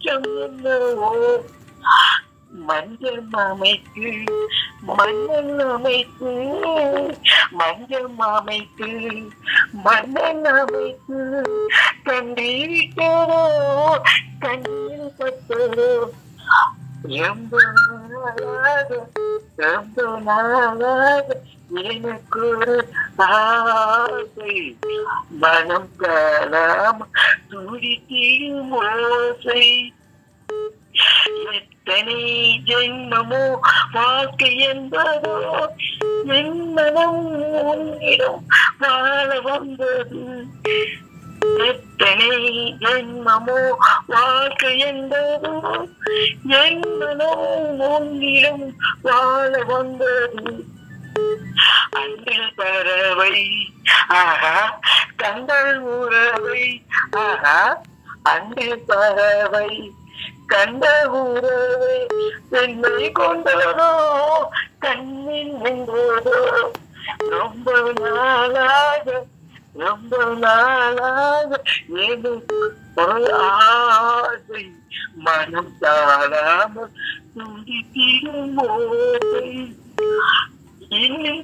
மாற்றம் என்னவோ மஞ்சள் அமைத்து மன்னன் அமைத்து மஞ்சள் அமைத்து மன்னன் அமைத்து கண்டிருக்கிறோ கண்ணில் பட்டோ ரொம்ப நாளாக ரொம்ப நாளாக எனக்கு ஒரு ஆசை மனம் காணாம துடித்திடும் ஓசை எத்தனை ஜென்மமோ வாழ்க்கை என்பதோ என் மனம் உன்னிடம் வாழ வந்தது எத்தனை ஜென்மமோ வாழ்க்கை என்பதோ என் மனம் உன்னிடம் வாழ வந்தது அன்பில் பறவை ஆஹா கண்கள் உறவை ஆஹா அன்பில் பறவை கண்ட உறவை பெண்மை கொண்டதோ கண்ணில் நின்றதோ ரொம்ப நாளாக ரொம்ப நாளாக எனக்கு ஒரு ஆசை மனம் தாழாமல் துடித்திடும் ஓசை இன்னும்